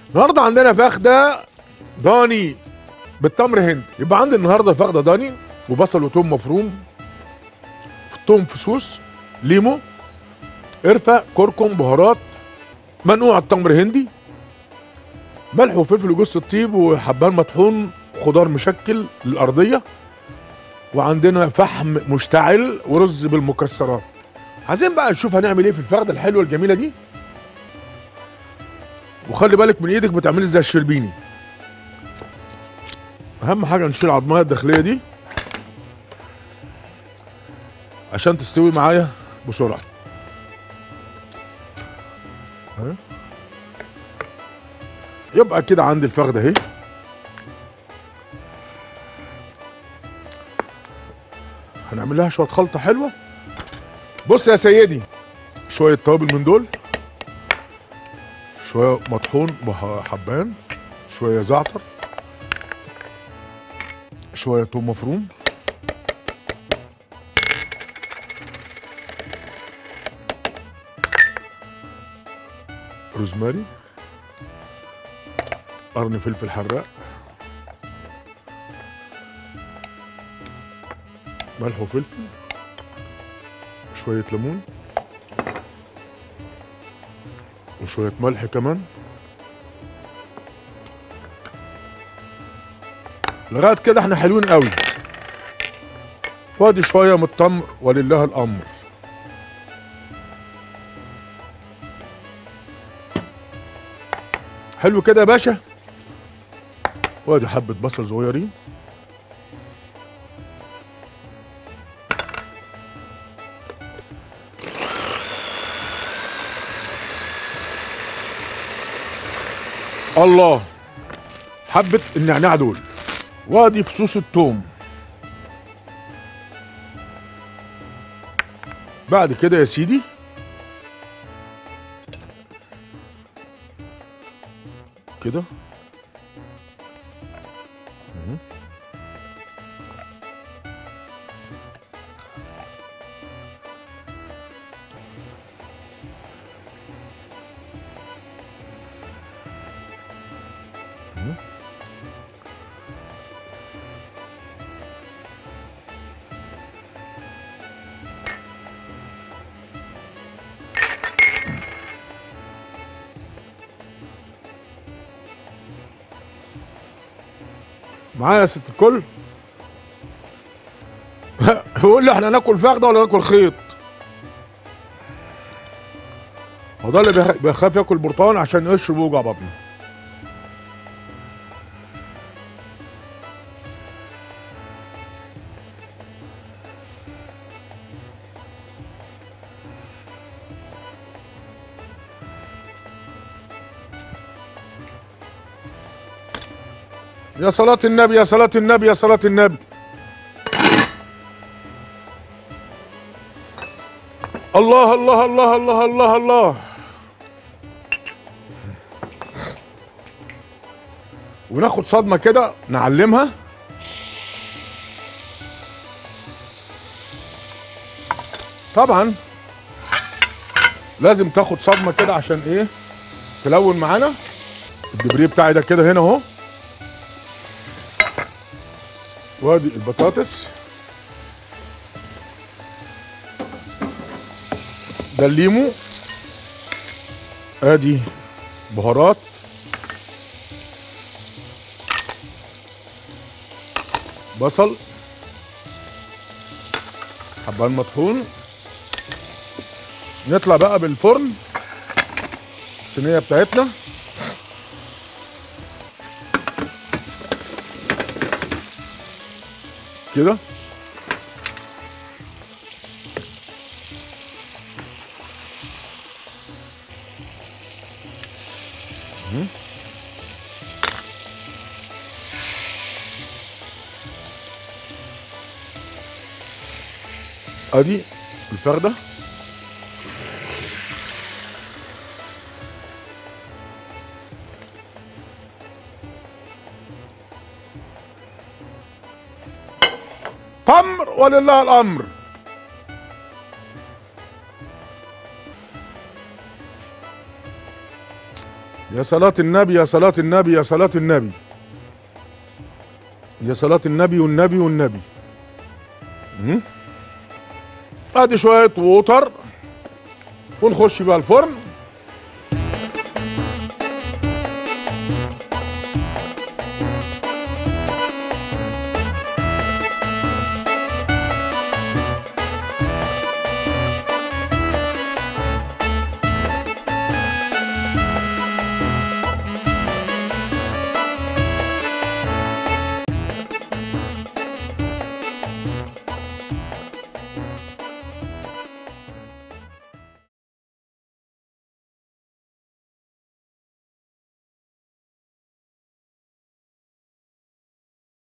النهارده عندنا فخده ضاني بالتمر هند يبقى عندي النهارده فخده ضاني وبصل وتوم مفروم توم فصوص ليمو قرفه كركم بهارات منقوع التمر هندي ملح وفلفل وجوز الطيب وحبان مطحون خضار مشكل للارضيه وعندنا فحم مشتعل ورز بالمكسرات عايزين بقى نشوف هنعمل ايه في الفخده الحلوه الجميله دي وخلي بالك من ايدك بتعملي زي الشربيني اهم حاجه نشيل العظميه الداخليه دي عشان تستوي معايا بسرعه ها؟ يبقى كده عندي الفخده اهي هنعمل لها شويه خلطه حلوه بص يا سيدي شويه توابل من دول شويه مطحون بها- حبان شويه زعتر شويه توم مفروم روزماري قرن فلفل حراق ملح وفلفل شوية ليمون وشوية ملح كمان لغاية كده احنا حلوين قوي وادي شوية من التمر ولله الأمر حلو كده يا باشا وادي حبة بصل صغيرين الله حبة النعناع دول وادي فصوص التوم بعد كده يا سيدي كده مهم. مهم. معايا يا ست الكل يقول لي احنا ناكل فخده ولا ناكل خيط هو ده اللي بيخ- بيخاف ياكل برتقال عشان قشر بيوجع بطنه يا صلاة النبي يا صلاة النبي يا صلاة النبي الله الله الله الله الله الله وناخد صدمة كده نعلمها طبعا لازم تاخد صدمة كده عشان ايه تلون معانا الدبريه بتاعي ده كده هنا اهو وادي البطاطس ده الليمو ادي بهارات بصل حبان مطحون نطلع بقى بالفرن الصينيه بتاعتنا كده مم. ادي الفردة تمر ولله الامر يا صلاة النبي يا صلاة النبي يا صلاة النبي يا صلاة النبي والنبي والنبي مم. ادي شوية ووتر ونخش بقى الفرن